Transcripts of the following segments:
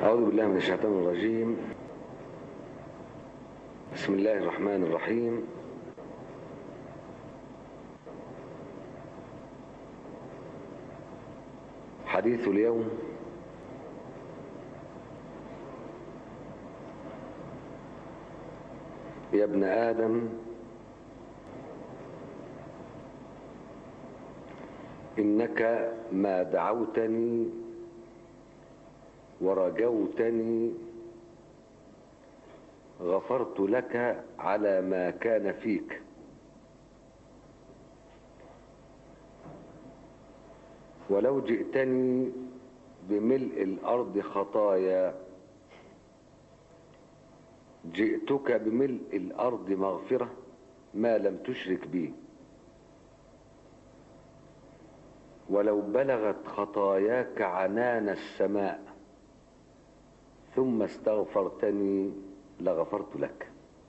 أعوذ بالله من الشيطان الرجيم بسم الله الرحمن الرحيم حديث اليوم يا ابن آدم إنك ما دعوتني ورجوتني غفرت لك على ما كان فيك ولو جئتني بملء الأرض خطايا جئتك بملء الأرض مغفرة ما لم تشرك بي ولو بلغت خطاياك عنان السماء ثم استغفرتني لغفرت لك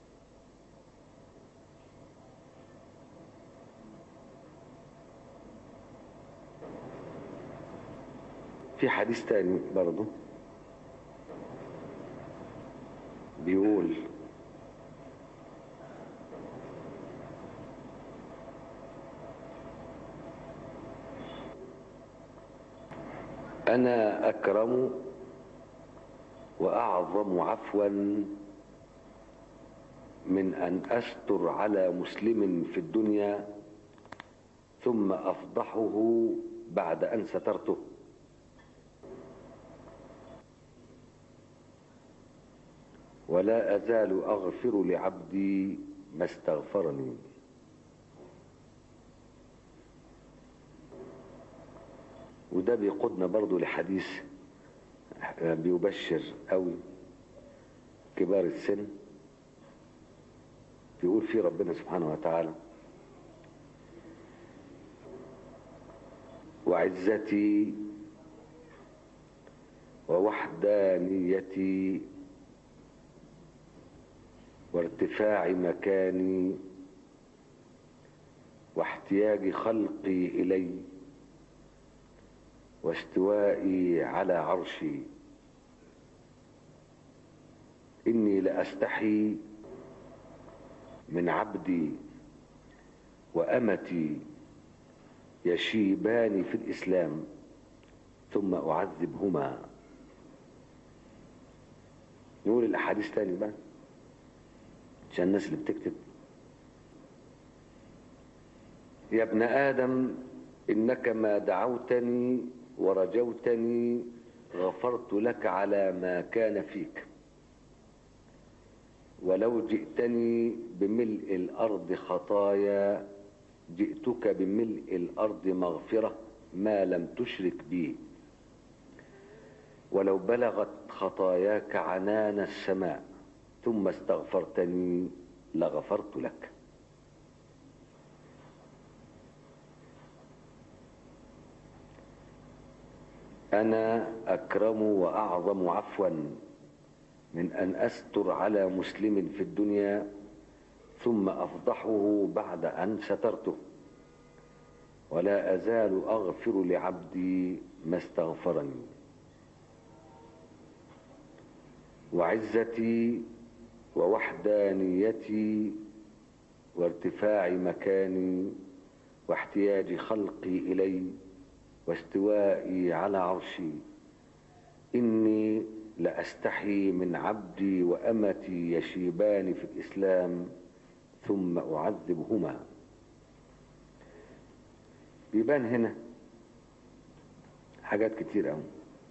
في حديث تاني برضه بيقول أنا أكرم وأعظم عفوا من أن أستر على مسلم في الدنيا ثم أفضحه بعد أن سترته ولا أزال أغفر لعبدي ما استغفرني وده بيقودنا برضو لحديث بيبشر قوي كبار السن بيقول فيه ربنا سبحانه وتعالى وعزتي ووحدانيتي وارتفاع مكاني واحتياج خلقي إلي واستوائي على عرشي إني لأستحي من عبدي وأمتي يشيبان في الإسلام ثم أعذبهما نقول الأحاديث تاني بقى عشان الناس اللي بتكتب يا ابن آدم إنك ما دعوتني ورجوتني غفرت لك على ما كان فيك ولو جئتني بملء الأرض خطايا جئتك بملء الأرض مغفرة ما لم تشرك بي ولو بلغت خطاياك عنان السماء ثم استغفرتني لغفرت لك أنا أكرم وأعظم عفوا من أن أستر على مسلم في الدنيا ثم أفضحه بعد أن سترته ولا أزال أغفر لعبدي ما استغفرني وعزتي ووحدانيتي وارتفاع مكاني واحتياج خلقي إلي واستوائي على عرشي إني لأستحي من عبدي وأمتي يشيبان في الإسلام ثم أعذبهما بيبان هنا حاجات كتير قوي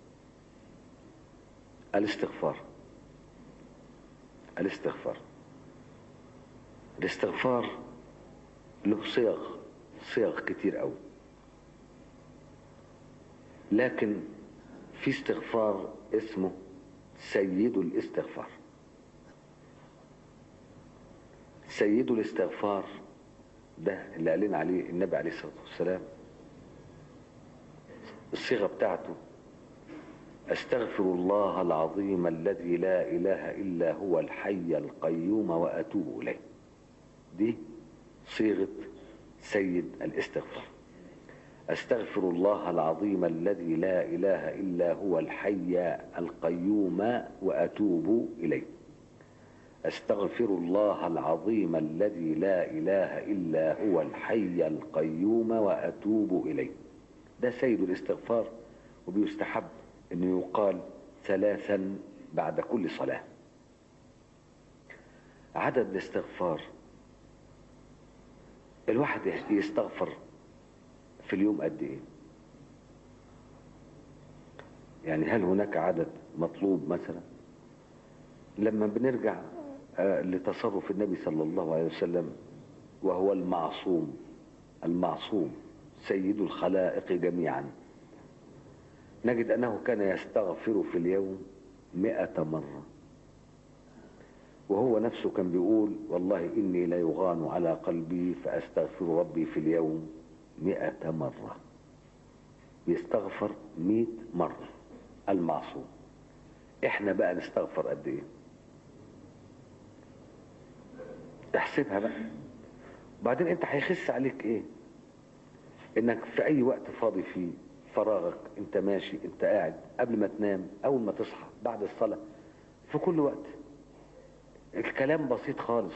الاستغفار الاستغفار الاستغفار له صيغ صيغ كتير قوي لكن في استغفار اسمه سيد الاستغفار سيد الاستغفار ده اللي قالين عليه النبي عليه الصلاة والسلام الصيغة بتاعته استغفر الله العظيم الذي لا اله الا هو الحي القيوم واتوب اليه دي صيغة سيد الاستغفار أستغفر الله العظيم الذي لا إله إلا هو الحي القيوم وأتوب إليه أستغفر الله العظيم الذي لا إله إلا هو الحي القيوم وأتوب إليه ده سيد الاستغفار وبيستحب أنه يقال ثلاثا بعد كل صلاة عدد الاستغفار الواحد يستغفر في اليوم قد ايه يعني هل هناك عدد مطلوب مثلا لما بنرجع لتصرف النبي صلى الله عليه وسلم وهو المعصوم المعصوم سيد الخلائق جميعا نجد أنه كان يستغفر في اليوم مئة مرة وهو نفسه كان بيقول والله إني لا يغان على قلبي فأستغفر ربي في اليوم مئة مرة يستغفر مئة مرة المعصوم احنا بقى نستغفر قد ايه احسبها بقى بعدين انت هيخس عليك ايه انك في اي وقت فاضي فيه فراغك انت ماشي انت قاعد قبل ما تنام اول ما تصحى بعد الصلاة في كل وقت الكلام بسيط خالص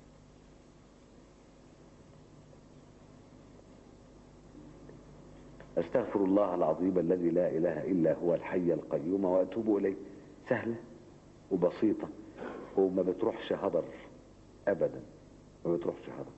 استغفر الله العظيم الذي لا اله الا هو الحي القيوم واتوب اليه سهلة وبسيطة وما بتروحش هدر ابدا ما بتروحش هدر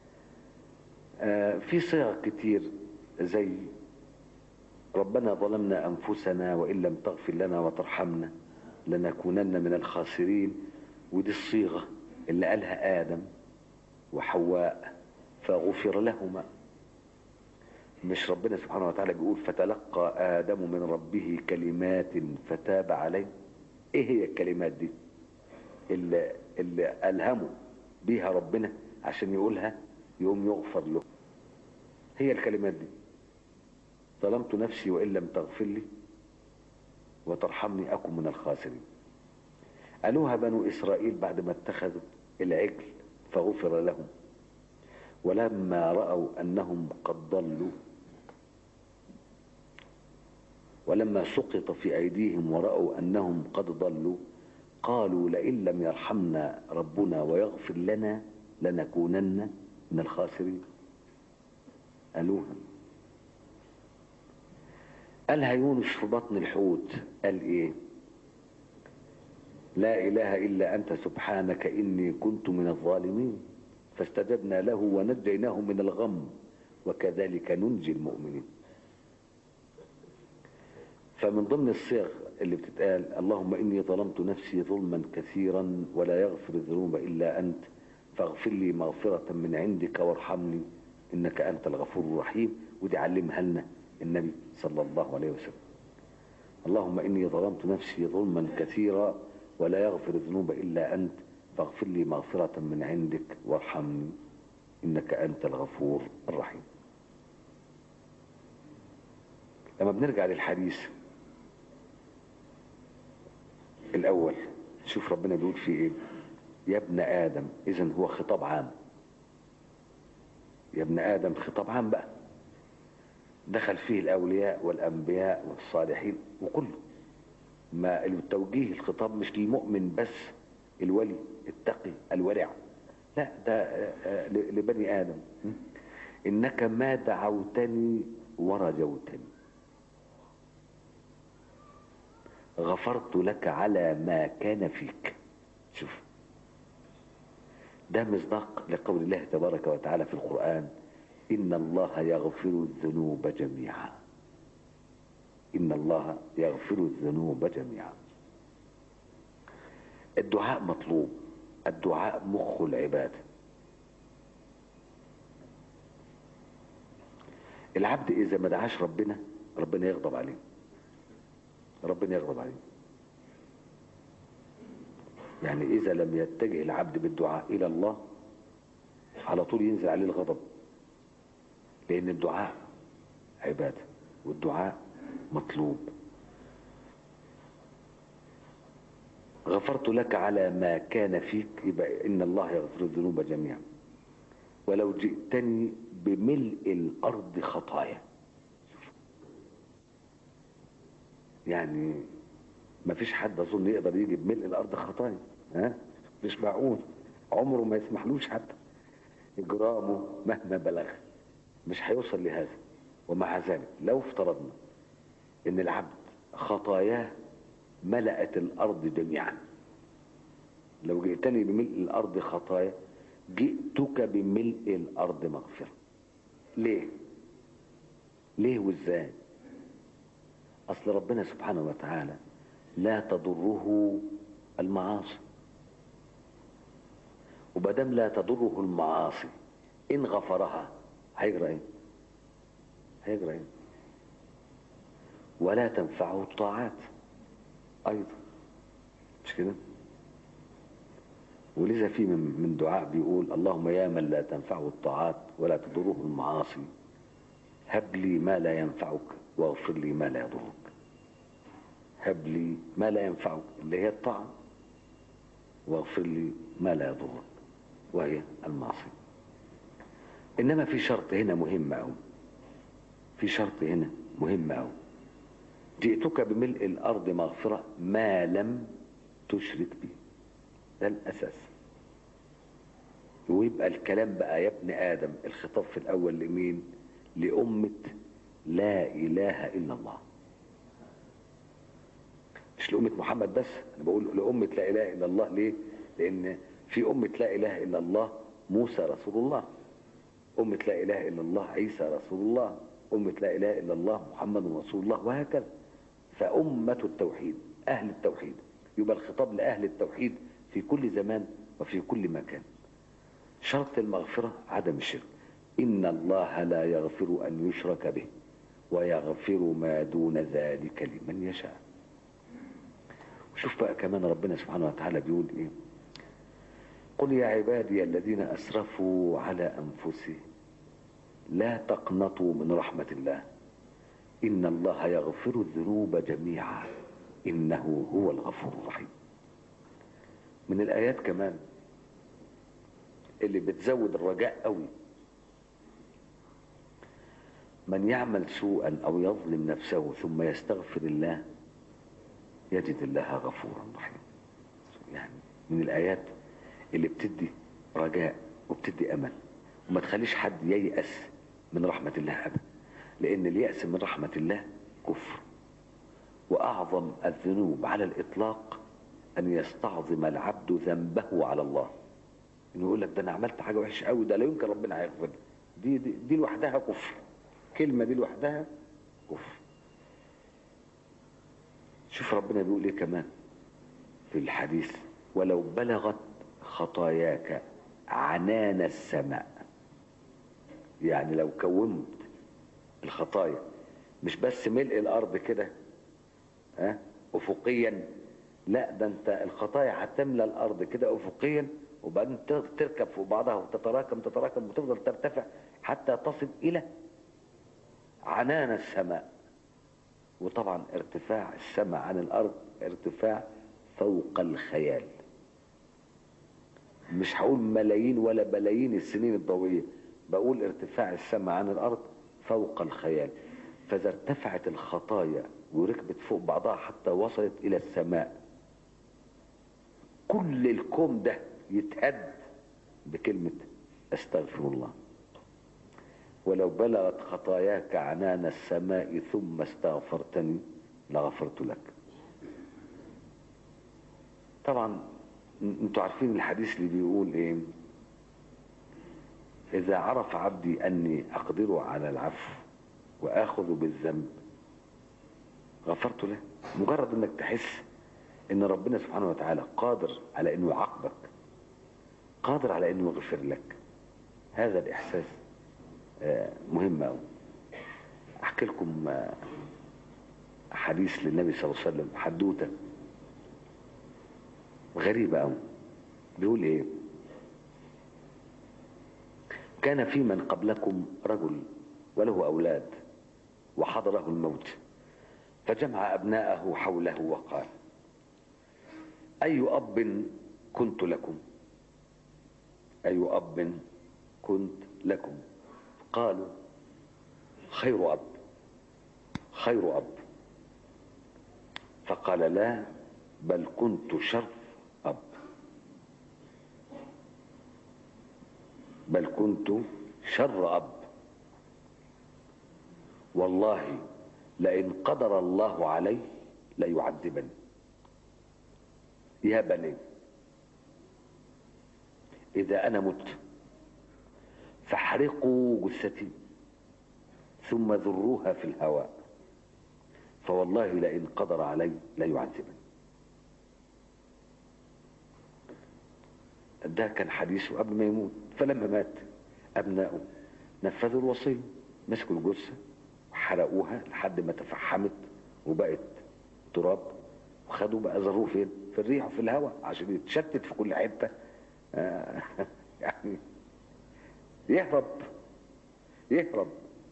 آه في صيغ كتير زي ربنا ظلمنا انفسنا وان لم تغفر لنا وترحمنا لنكونن من الخاسرين ودي الصيغة اللي قالها آدم وحواء فغفر لهما مش ربنا سبحانه وتعالى بيقول فتلقى آدم من ربه كلمات فتاب عليه ايه هي الكلمات دي اللي, اللي ألهمه بيها ربنا عشان يقولها يقوم يغفر له هي الكلمات دي ظلمت نفسي وإن لم تغفر لي وترحمني أكن من الخاسرين قالوها بنو إسرائيل بعد ما اتخذوا العجل فغفر لهم ولما رأوا أنهم قد ضلوا ولما سقط في أيديهم ورأوا أنهم قد ضلوا قالوا لئن لم يرحمنا ربنا ويغفر لنا لنكونن من الخاسرين قالوها قالها يونس في بطن الحوت قال ايه لا اله الا انت سبحانك اني كنت من الظالمين فاستجبنا له ونجيناه من الغم وكذلك ننجي المؤمنين فمن ضمن الصيغ اللي بتتقال اللهم اني ظلمت نفسي ظلما كثيرا ولا يغفر الذنوب الا انت فاغفر لي مغفرة من عندك وارحمني انك انت الغفور الرحيم ودي علمها لنا النبي صلى الله عليه وسلم اللهم اني ظلمت نفسي ظلما كثيرا ولا يغفر الذنوب الا انت فاغفر لي مغفرة من عندك وارحمني انك انت الغفور الرحيم لما بنرجع للحديث الاول شوف ربنا بيقول فيه ايه يا ابن ادم اذا هو خطاب عام يا ابن ادم خطاب عام بقى دخل فيه الاولياء والانبياء والصالحين وكله ما التوجيه الخطاب مش للمؤمن بس الولي التقي الورع لا ده لبني ادم انك ما دعوتني ورجوتني غفرت لك على ما كان فيك شوف ده مصداق لقول الله تبارك وتعالى في القرآن إن الله يغفر الذنوب جميعا إن الله يغفر الذنوب جميعا الدعاء مطلوب الدعاء مخ العبادة العبد إذا ما دعاش ربنا ربنا يغضب عليه ربنا يغضب عليه يعني إذا لم يتجه العبد بالدعاء إلى الله على طول ينزل عليه الغضب لأن الدعاء عبادة والدعاء مطلوب غفرت لك على ما كان فيك يبقى إن الله يغفر الذنوب جميعا ولو جئتني بملء الأرض خطايا يعني ما فيش حد اظن يقدر يجي بملء الارض خطايا ها مش معقول عمره ما يسمحلوش حتى اجرامه مهما بلغ مش هيوصل لهذا ومع ذلك لو افترضنا ان العبد خطاياه ملأت الارض جميعا لو جئتني بملء الارض خطايا جئتك بملء الارض مغفرة ليه ليه وازاي اصل ربنا سبحانه وتعالى لا تضره المعاصي وبدام لا تضره المعاصي ان غفرها هيجرى ايه هيجرى ايه ولا تنفعه الطاعات ايضا مش كده ولذا في من من دعاء بيقول اللهم يا من لا تنفعه الطاعات ولا تضره المعاصي هب لي ما لا ينفعك واغفر لي ما لا يضرك هب لي ما لا ينفعك اللي هي الطاعة واغفر لي ما لا يضرك وهي المعصية إنما في شرط هنا مهم أوي في شرط هنا مهم أوي جئتك بملء الأرض مغفرة ما لم تشرك به ده الأساس ويبقى الكلام بقى يا ابن آدم الخطاب في الأول لمين لأمة لا إله إلا الله مش لأمة محمد بس أنا بقول لأمة لا إله إلا الله ليه لأن في أمة لا إله إلا الله موسى رسول الله أمة لا إله إلا الله عيسى رسول الله أمة لا إله إلا الله محمد رسول الله وهكذا فأمة التوحيد أهل التوحيد يبقى الخطاب لأهل التوحيد في كل زمان وفي كل مكان شرط المغفرة عدم الشرك إن الله لا يغفر أن يشرك به ويغفر ما دون ذلك لمن يشاء شوف بقى كمان ربنا سبحانه وتعالى بيقول إيه قل يا عبادي الذين أسرفوا على أنفسهم لا تقنطوا من رحمة الله إن الله يغفر الذنوب جميعا إنه هو الغفور الرحيم من الآيات كمان اللي بتزود الرجاء قوي من يعمل سوءا أو يظلم نفسه ثم يستغفر الله يجد الله غفورا رحيما يعني من الآيات اللي بتدي رجاء وبتدي أمل وما تخليش حد ييأس من رحمة الله أبدا لأن اليأس من رحمة الله كفر وأعظم الذنوب على الإطلاق أن يستعظم العبد ذنبه على الله إنه يقول لك ده أنا عملت حاجة وحشة قوي ده لا يمكن ربنا هيغفر دي, دي دي لوحدها كفر كلمة دي لوحدها كفر شوف ربنا بيقول ايه كمان في الحديث ولو بلغت خطاياك عنان السماء يعني لو كونت الخطايا مش بس ملء الارض كده ها افقيا لا ده انت الخطايا هتملى الارض كده افقيا وبعدين تركب فوق بعضها وتتراكم تتراكم وتفضل ترتفع حتى تصل الى عنان السماء وطبعا ارتفاع السماء عن الارض ارتفاع فوق الخيال مش هقول ملايين ولا بلايين السنين الضوئيه بقول ارتفاع السماء عن الارض فوق الخيال فاذا ارتفعت الخطايا وركبت فوق بعضها حتى وصلت الى السماء كل الكون ده يتهد بكلمه استغفر الله ولو بلغت خطاياك عنان السماء ثم استغفرتني لغفرت لك طبعا انتوا عارفين الحديث اللي بيقول ايه اذا عرف عبدي اني اقدر على العفو واخذ بالذنب غفرت له مجرد انك تحس ان ربنا سبحانه وتعالى قادر على انه يعاقبك قادر على انه يغفر لك هذا الاحساس مهم قوي احكي لكم حديث للنبي صلى الله عليه وسلم حدوته غريبه قوي بيقول ايه كان في من قبلكم رجل وله اولاد وحضره الموت فجمع ابناءه حوله وقال اي اب كنت لكم اي اب كنت لكم قالوا خير أب خير أب فقال لا بل كنت شر أب بل كنت شر أب والله لئن قدر الله علي ليعذبني يا بني إذا أنا مت فاحرقوا جثتي ثم ذروها في الهواء فوالله لئن قدر علي ليعذبني ده كان حديثه قبل ما يموت فلما مات أبنائه نفذوا الوصية مسكوا الجثة وحرقوها لحد ما تفحمت وبقت تراب وخدوا بقى ذروه فين في الريح وفي الهواء عشان يتشتت في كل حتة آه يعني يهرب يهرب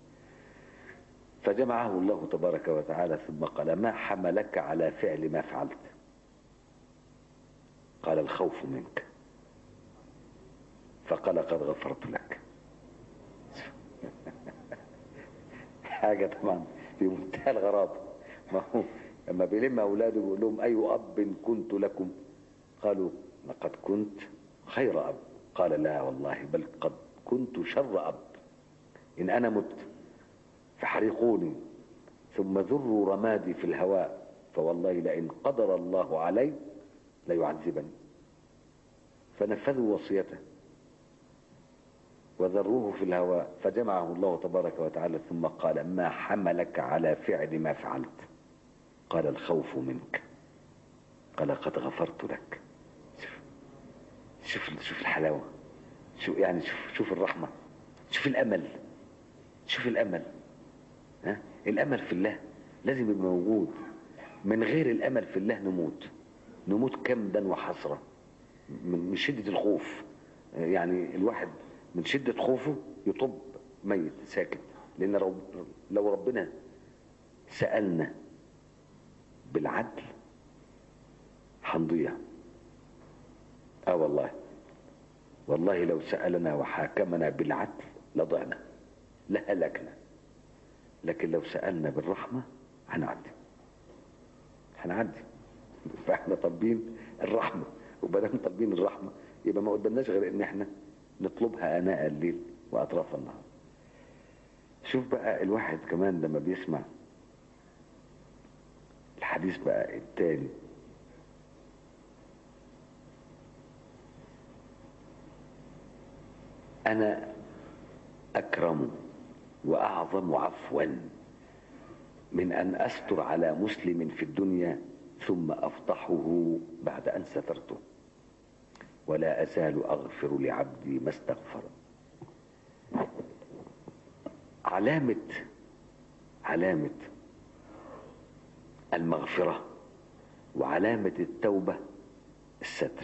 فجمعه الله تبارك وتعالى ثم قال ما حملك على فعل ما فعلت قال الخوف منك فقال قد غفرت لك حاجة طبعا في منتهى الغرابة ما هو لما بيلم أولاده بيقول لهم أي أب كنت لكم قالوا لقد كنت خير أب قال لا والله بل قد كنت شر أب إن أنا مت فحرقوني ثم ذروا رمادي في الهواء فوالله لئن قدر الله علي ليعذبني فنفذوا وصيته وذروه في الهواء فجمعه الله تبارك وتعالى ثم قال ما حملك على فعل ما فعلت قال الخوف منك قال قد غفرت لك شوف شوف شوف الحلاوة شوف يعني شوف شوف الرحمة شوف الأمل شوف الأمل ها الأمل في الله لازم يبقى موجود من غير الأمل في الله نموت نموت كمدا وحسرة من شدة الخوف يعني الواحد من شدة خوفه يطب ميت ساكت لأن رب لو ربنا سألنا بالعدل هنضيع اه والله والله لو سألنا وحاكمنا بالعدل لضعنا لهلكنا لكن لو سألنا بالرحمة هنعدي هنعدي فاحنا طالبين الرحمة وبدل طالبين الرحمة يبقى ما قدامناش غير ان احنا نطلبها اناء الليل واطراف النهار شوف بقى الواحد كمان لما بيسمع الحديث بقى التاني انا اكرم واعظم عفوا من ان استر على مسلم في الدنيا ثم افضحه بعد ان سترته ولا ازال اغفر لعبدي ما استغفر علامه علامه المغفره وعلامه التوبه الستر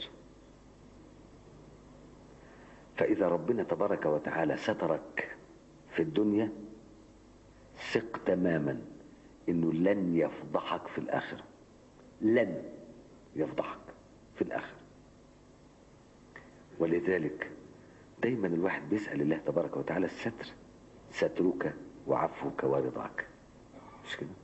فإذا ربنا تبارك وتعالى سترك في الدنيا ثق تماما انه لن يفضحك في الآخرة لن يفضحك في الآخرة ولذلك دايما الواحد بيسأل الله تبارك وتعالى الستر سترك وعفوك ورضاك مش كده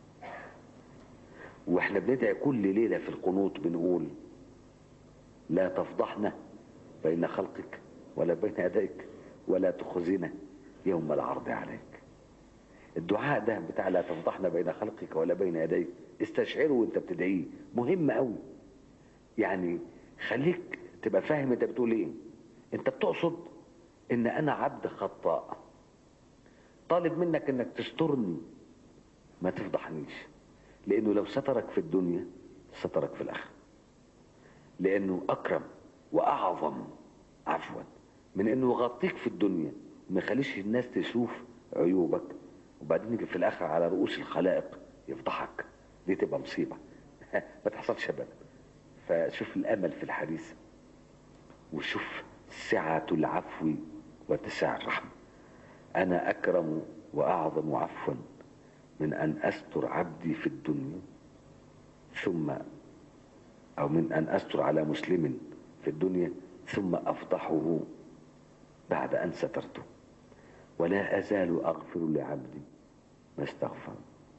واحنا بندعي كل ليلة في القنوط بنقول لا تفضحنا بين خلقك ولا بين يديك ولا تخزنا يوم العرض عليك الدعاء ده بتاع لا تفضحنا بين خلقك ولا بين يديك استشعره وانت بتدعيه مهم قوي يعني خليك تبقى فاهم انت بتقول ايه انت بتقصد ان انا عبد خطاء طالب منك انك تسترني ما تفضحنيش لانه لو سترك في الدنيا سترك في الاخره لانه اكرم واعظم عفوا من انه يغطيك في الدنيا وما يخليش الناس تشوف عيوبك وبعدين يجي في الاخر على رؤوس الخلائق يفضحك دي تبقى مصيبه ما تحصلش ابدا فشوف الامل في الحديث وشوف سعة العفو واتساع الرحمة أنا أكرم وأعظم عفوا من أن أستر عبدي في الدنيا ثم أو من أن أستر على مسلم في الدنيا ثم أفضحه بعد أن سترته ولا أزال أغفر لعبدي ما استغفر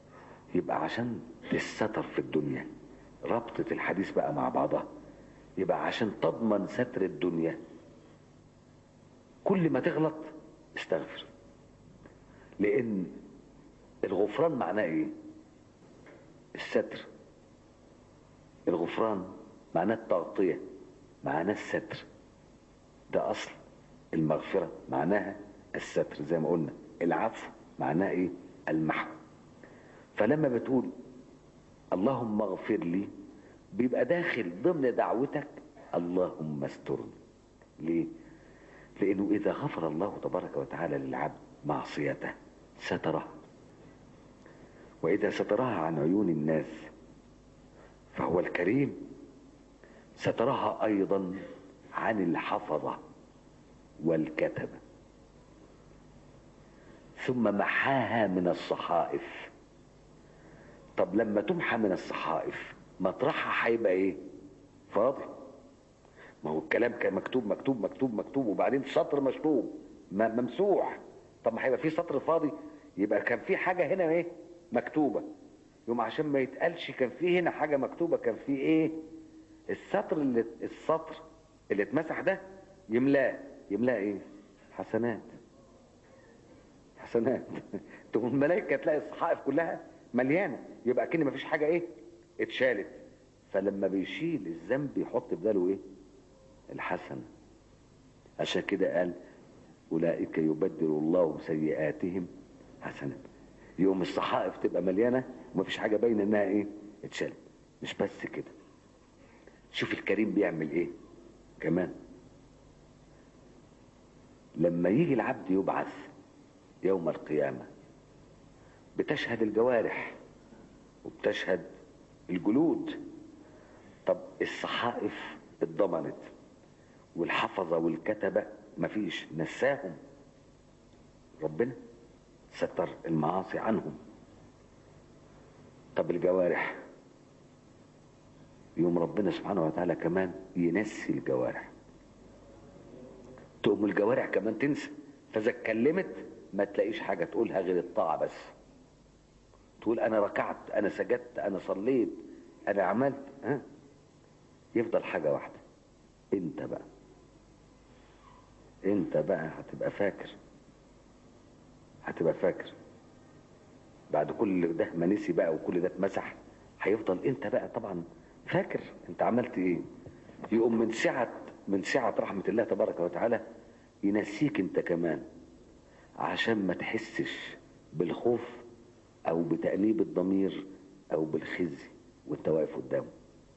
يبقى عشان تستر في الدنيا ربطة الحديث بقى مع بعضها يبقى عشان تضمن ستر الدنيا كل ما تغلط استغفر لان الغفران معناه ايه الستر الغفران معناه التغطية معناه الستر ده اصل المغفرة معناها الستر زي ما قلنا العفو معناه ايه المحو فلما بتقول اللهم اغفر لي بيبقى داخل ضمن دعوتك اللهم استرني ليه لانه اذا غفر الله تبارك وتعالى للعبد معصيته ستره واذا سترها عن عيون الناس فهو الكريم سترها ايضا عن الحفظه والكتبه ثم محاها من الصحائف طب لما تمحى من الصحائف مطرحها هيبقى ايه فاضي ما هو الكلام كان مكتوب مكتوب مكتوب مكتوب وبعدين سطر مشطوب م- ممسوح طب ما هيبقى في سطر فاضي يبقى كان في حاجه هنا ايه مكتوبه يوم عشان ما يتقالش كان في هنا حاجه مكتوبه كان في ايه السطر اللي السطر اللي اتمسح ده يملاه يملاه ايه حسنات حسنات تقوم الملائكه تلاقي الصحائف كلها مليانه يبقى كأن مفيش حاجه ايه اتشالت فلما بيشيل الذنب يحط بداله ايه الحسنه عشان كده قال اولئك يبدل الله سيئاتهم حسنات يوم الصحائف تبقى مليانه ومفيش حاجه باينه انها ايه اتشالت مش بس كده شوف الكريم بيعمل ايه كمان لما يجي العبد يبعث يوم القيامة بتشهد الجوارح وبتشهد الجلود طب الصحائف اتضمنت والحفظة والكتبة مفيش نساهم ربنا ستر المعاصي عنهم طب الجوارح يوم ربنا سبحانه وتعالى كمان ينسي الجوارح تقوم الجوارح كمان تنسى فاذا اتكلمت ما تلاقيش حاجه تقولها غير الطاعه بس تقول انا ركعت انا سجدت انا صليت انا عملت ها يفضل حاجه واحده انت بقى انت بقى هتبقى فاكر هتبقى فاكر بعد كل ده ما نسي بقى وكل ده اتمسح هيفضل انت بقى طبعا فاكر انت عملت ايه يقوم من سعة من سعة رحمة الله تبارك وتعالى ينسيك انت كمان عشان ما تحسش بالخوف او بتأنيب الضمير او بالخزي وانت واقف قدامه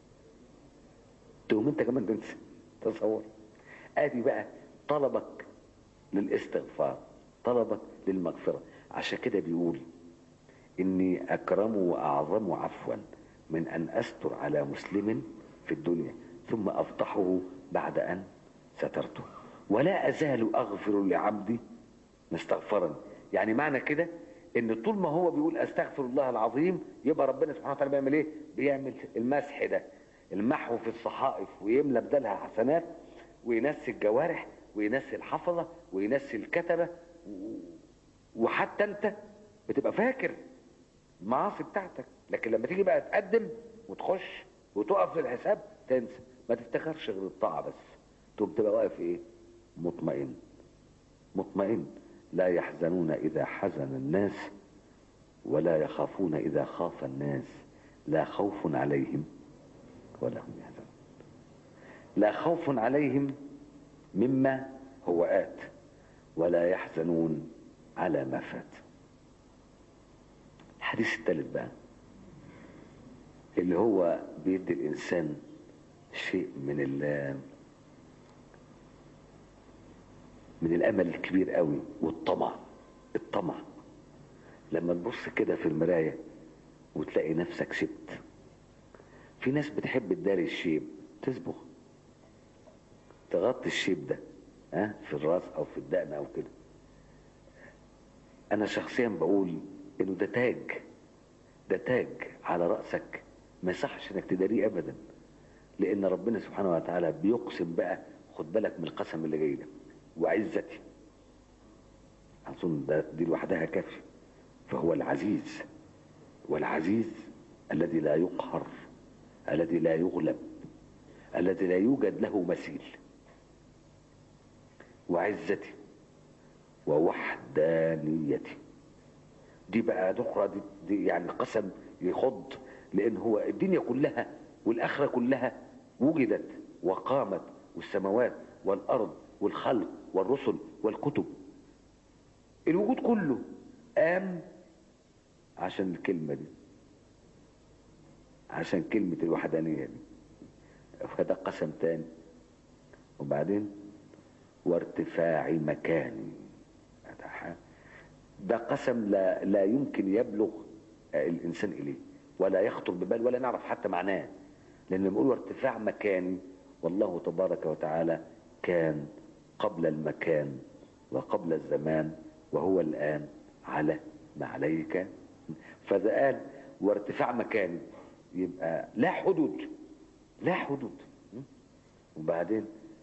تقوم انت كمان تنسى تصور ادي بقى طلبك للاستغفار طلبك للمغفرة عشان كده بيقول اني اكرم واعظم عفوا من ان استر على مسلم في الدنيا ثم افضحه بعد ان سترته ولا ازال اغفر لعبدي ما استغفرني يعني معنى كده ان طول ما هو بيقول استغفر الله العظيم يبقى ربنا سبحانه وتعالى بيعمل ايه بيعمل المسح ده المحو في الصحائف ويملى بدلها حسنات وينسي الجوارح وينسي الحفظة وينسي الكتبة و- وحتى انت بتبقى فاكر المعاصي بتاعتك لكن لما تيجي بقى تقدم وتخش وتقف للحساب تنسى ما تفتكرش غير الطاعة بس تقوم تبقى واقف ايه مطمئن مطمئن لا يحزنون اذا حزن الناس ولا يخافون اذا خاف الناس لا خوف عليهم ولا هم يحزنون لا خوف عليهم مما هو آت ولا يحزنون على ما فات الحديث الثالث بقى اللي هو بيدي الإنسان شيء من ال من الأمل الكبير قوي والطمع الطمع لما تبص كده في المراية وتلاقي نفسك شبت في ناس بتحب تداري الشيب تصبغ تغطي الشيب ده ها في الراس او في الدقن او كده انا شخصيا بقول انه ده تاج ده تاج على راسك ما يصحش انك تداريه ابدا لان ربنا سبحانه وتعالى بيقسم بقى خد بالك من القسم اللي جاي ده وعزتي اظن ده دي لوحدها كافي فهو العزيز والعزيز الذي لا يقهر الذي لا يغلب الذي لا يوجد له مثيل وعزتي ووحدانيتي دي بقى دخرة دي, دي يعني قسم يخض لان هو الدنيا كلها والاخره كلها وجدت وقامت والسماوات والارض والخلق والرسل والكتب الوجود كله قام عشان الكلمه دي عشان كلمه الوحدانيه دي فده قسم تاني وبعدين وارتفاع مكاني ده قسم لا, لا يمكن يبلغ الانسان اليه ولا يخطر ببال ولا نعرف حتى معناه لان بنقول ارتفاع مكاني والله تبارك وتعالى كان قبل المكان وقبل الزمان وهو الان على ما عليه كان فاذا قال وارتفاع مكاني يبقى لا حدود لا حدود وبعدين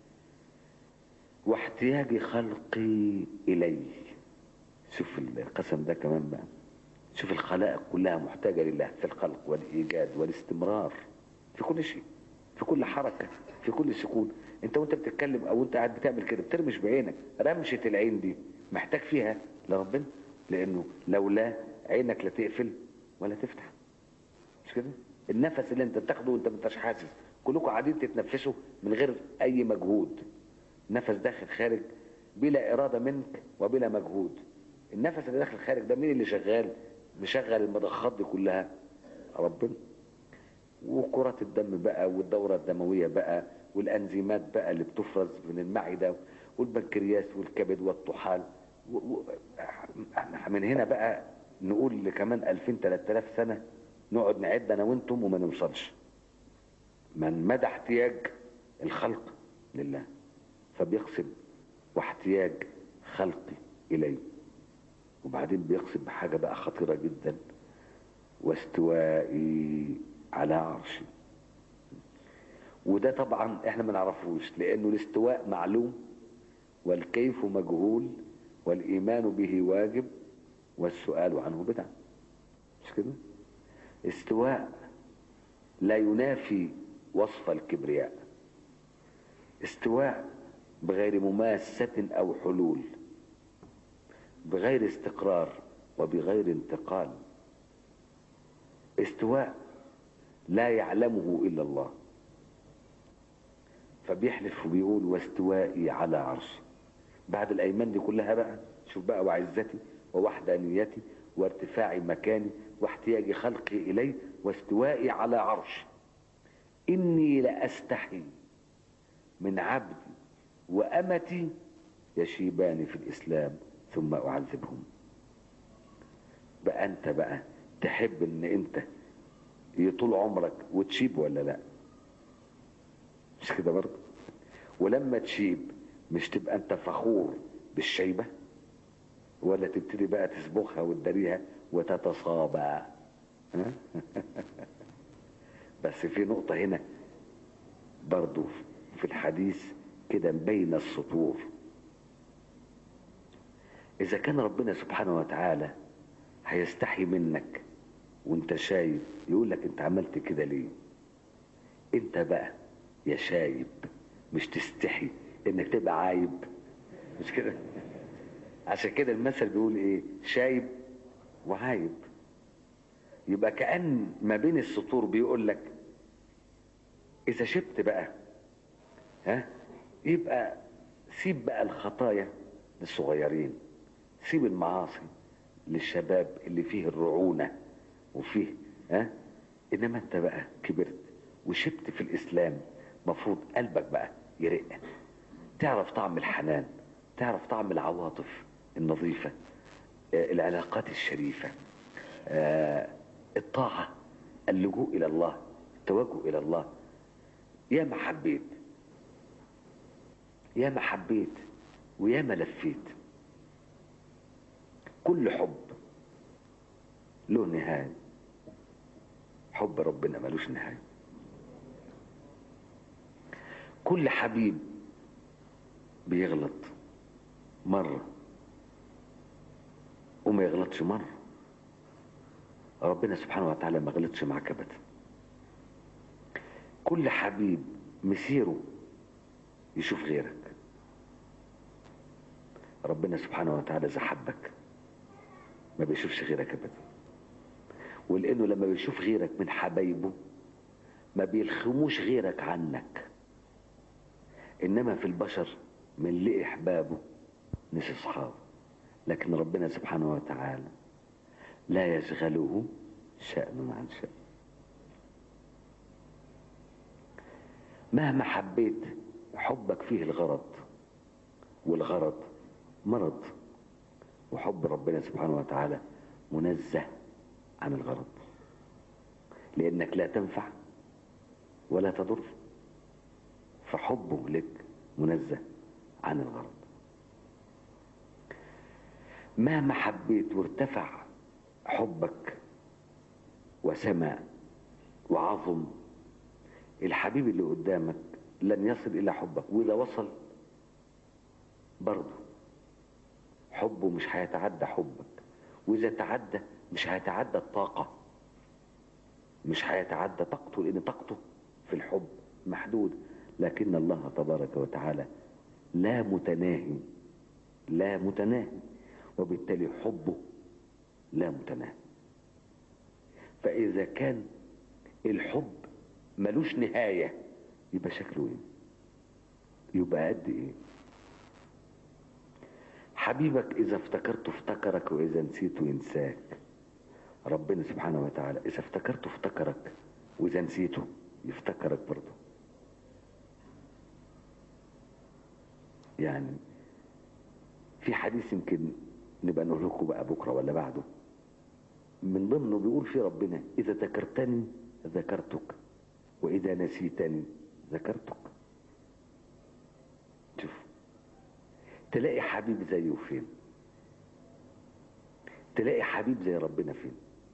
واحتياج خلقي اليه شوف القسم ده كمان بقى شوف الخلائق كلها محتاجة لله في الخلق والإيجاد والاستمرار في كل شيء في كل حركة في كل سكون انت وانت بتتكلم او انت قاعد بتعمل كده بترمش بعينك رمشة العين دي محتاج فيها لربنا لانه لولا عينك لا تقفل ولا تفتح مش كده النفس اللي انت بتاخده وانت ما انتش حاسس كلكم قاعدين تتنفسوا من غير اي مجهود نفس داخل خارج بلا اراده منك وبلا مجهود النفس اللي داخل خارج ده مين اللي شغال مشغل المضخات دي كلها ربنا وكرات الدم بقى والدورة الدموية بقى والأنزيمات بقى اللي بتفرز من المعدة والبنكرياس والكبد والطحال و... و... من هنا بقى نقول كمان 2000 3000 سنة نقعد نعد أنا وأنتم وما نوصلش من مدى احتياج الخلق لله فبيقسم واحتياج خلقي إليه وبعدين بيقسم بحاجة بقى خطيرة جدا واستوائي على عرشي وده طبعا احنا ما نعرفوش لانه الاستواء معلوم والكيف مجهول والايمان به واجب والسؤال عنه بدعة مش كده استواء لا ينافي وصف الكبرياء استواء بغير مماسة او حلول بغير استقرار وبغير انتقال استواء لا يعلمه الا الله فبيحلف وبيقول واستوائي على عرشي بعد الايمان دي كلها بقى شوف بقى وعزتي ووحدانيتي وارتفاع مكاني واحتياج خلقي اليه واستوائي على عرشي اني لاستحي من عبدي وامتي يشيبان في الاسلام ثم اعذبهم بقى انت بقى تحب ان انت طول عمرك وتشيب ولا لا مش كده برضه ولما تشيب مش تبقى انت فخور بالشيبة ولا تبتدي بقى تسبخها وتداريها وتتصابع بس في نقطة هنا برضو في الحديث كده بين السطور إذا كان ربنا سبحانه وتعالى هيستحي منك وانت شايب يقول لك انت عملت كده ليه انت بقى يا شايب مش تستحي انك تبقى عايب مش كده عشان كده المثل بيقول ايه شايب وعايب يبقى كأن ما بين السطور بيقول لك اذا شبت بقى ها يبقى سيب بقى الخطايا للصغيرين سيب المعاصي للشباب اللي فيه الرعونة وفيه ها انما انت بقى كبرت وشبت في الاسلام مفروض قلبك بقى يرق تعرف طعم الحنان تعرف طعم العواطف النظيفة آه العلاقات الشريفة آه الطاعة اللجوء إلى الله التوجه إلى الله يا ما حبيت يا ما حبيت ويا ما لفيت كل حب له نهاية حب ربنا ملوش نهاية كل حبيب بيغلط مرة وما يغلطش مرة ربنا سبحانه وتعالى ما غلطش معاك ابدا كل حبيب مسيره يشوف غيرك ربنا سبحانه وتعالى اذا حبك ما بيشوفش غيرك ابدا ولانه لما بيشوف غيرك من حبايبه ما بيلخموش غيرك عنك انما في البشر من لقي احبابه نسي اصحابه لكن ربنا سبحانه وتعالى لا يشغله شأن عن شأن مهما حبيت حبك فيه الغرض والغرض مرض وحب ربنا سبحانه وتعالى منزه عن الغرض لانك لا تنفع ولا تضر فحبه لك منزه عن الغرض مهما حبيت وارتفع حبك وسمى وعظم الحبيب اللي قدامك لن يصل الى حبك واذا وصل برضه حبه مش هيتعدى حبك واذا تعدى مش هيتعدى الطاقه مش هيتعدى طاقته لان طاقته في الحب محدود لكن الله تبارك وتعالى لا متناهي لا متناهي وبالتالي حبه لا متناهي فإذا كان الحب ملوش نهاية يبقى شكله ايه يبقى قد ايه حبيبك اذا افتكرته افتكرك واذا نسيته ينساك ربنا سبحانه وتعالى اذا افتكرته افتكرك واذا نسيته يفتكرك برضه يعني في حديث يمكن نبقى نقول لكم بقى بكره ولا بعده من ضمنه بيقول في ربنا اذا ذكرتني ذكرتك واذا نسيتني ذكرتك شوف تلاقي حبيب زيه فين تلاقي حبيب زي ربنا فين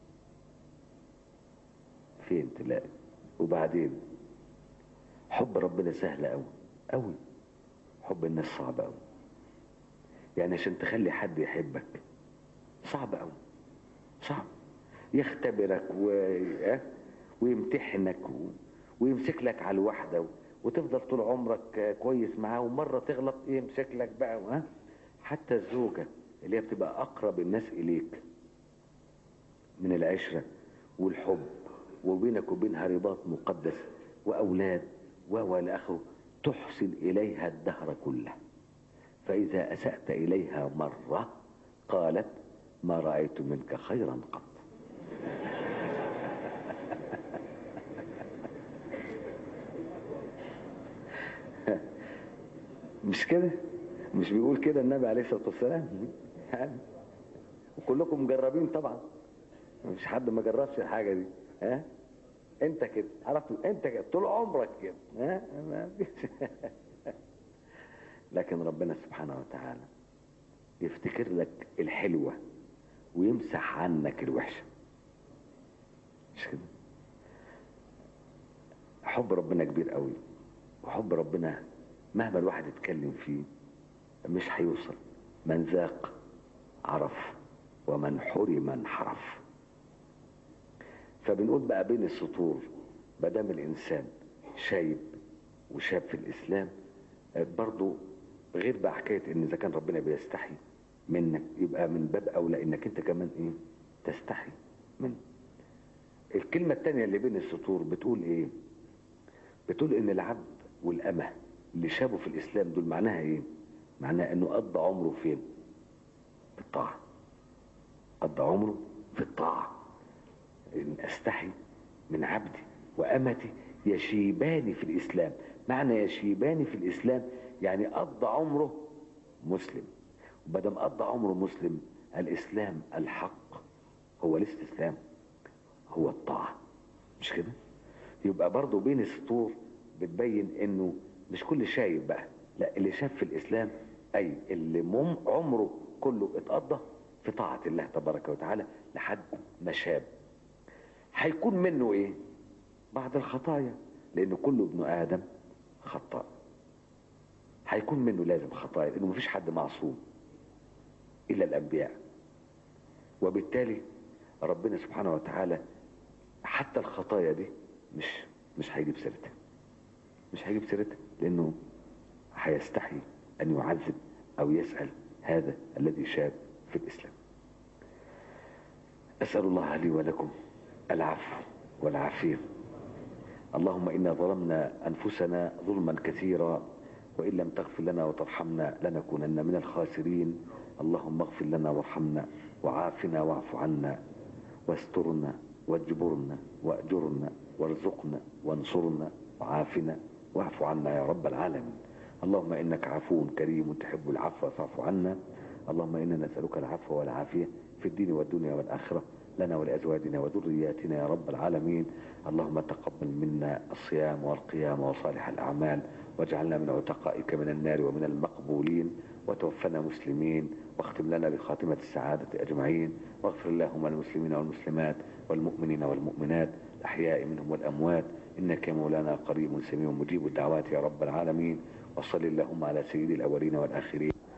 فين تلاقي وبعدين حب ربنا سهل قوي قوي حب الناس صعب قوي يعني عشان تخلي حد يحبك صعب قوي صعب يختبرك و... ويمتحنك و... ويمسك لك على الواحده وتفضل طول عمرك كويس معاه ومره تغلط يمسك لك بقى ها حتى الزوجه اللي هي بتبقى اقرب الناس اليك من العشره والحب وبينك وبينها رباط مقدس واولاد و اخره تحسن اليها الدهر كله فاذا اسات اليها مره قالت ما رايت منك خيرا قط مش كده مش بيقول كده النبي عليه الصلاه والسلام يعني وكلكم مجربين طبعا مش حد ما جربش الحاجه دي ها انت كده عرفت انت كده طول عمرك كده ها ما فيش لكن ربنا سبحانه وتعالى يفتكر لك الحلوه ويمسح عنك الوحشه مش كده حب ربنا كبير قوي وحب ربنا مهما الواحد يتكلم فيه مش هيوصل من ذاق عرف ومن حرم انحرف فبنقول بقى بين السطور ما دام الانسان شايب وشاب في الاسلام برضه غير بقى حكايه ان اذا كان ربنا بيستحي منك يبقى من باب اولى انك انت كمان ايه تستحي منه الكلمه الثانيه اللي بين السطور بتقول ايه بتقول ان العبد والامه اللي شابوا في الاسلام دول معناها ايه معناها انه قضى عمره فين في الطاعه قضى عمره في الطاعه ان استحي من عبدي وامتي يشيبان في الاسلام معنى يشيبان في الاسلام يعني قضى عمره مسلم وبدم قضى عمره مسلم الاسلام الحق هو الاستسلام هو الطاعه مش كده يبقى برضه بين السطور بتبين انه مش كل شايب بقى لا اللي شاف في الاسلام اي اللي مم عمره كله اتقضى في طاعة الله تبارك وتعالى لحد ما شاب هيكون منه ايه بعض الخطايا لان كل ابن ادم خطاء هيكون منه لازم خطايا لانه مفيش حد معصوم الا الانبياء وبالتالي ربنا سبحانه وتعالى حتى الخطايا دي مش مش هيجيب سيرتها مش هيجيب سيرتها لانه هيستحي ان يعذب او يسأل هذا الذي شاب في الاسلام اسأل الله لي ولكم العفو والعافية اللهم انا ظلمنا انفسنا ظلما كثيرا وان لم تغفر لنا وترحمنا لنكونن من الخاسرين اللهم اغفر لنا وارحمنا وعافنا واعف عنا واسترنا واجبرنا واجرنا وارزقنا وانصرنا وعافنا واعف عنا يا رب العالمين اللهم انك عفو كريم تحب العفو فاعف عنا اللهم انا نسالك العفو والعافيه في الدين والدنيا والاخره لنا ولازواجنا وذرياتنا يا رب العالمين اللهم تقبل منا الصيام والقيام وصالح الاعمال واجعلنا من عتقائك من النار ومن المقبولين وتوفنا مسلمين واختم لنا بخاتمة السعادة أجمعين واغفر اللهم المسلمين والمسلمات والمؤمنين والمؤمنات الأحياء منهم والأموات إنك يا مولانا قريب سميع مجيب الدعوات يا رب العالمين وصل اللهم على سيد الأولين والآخرين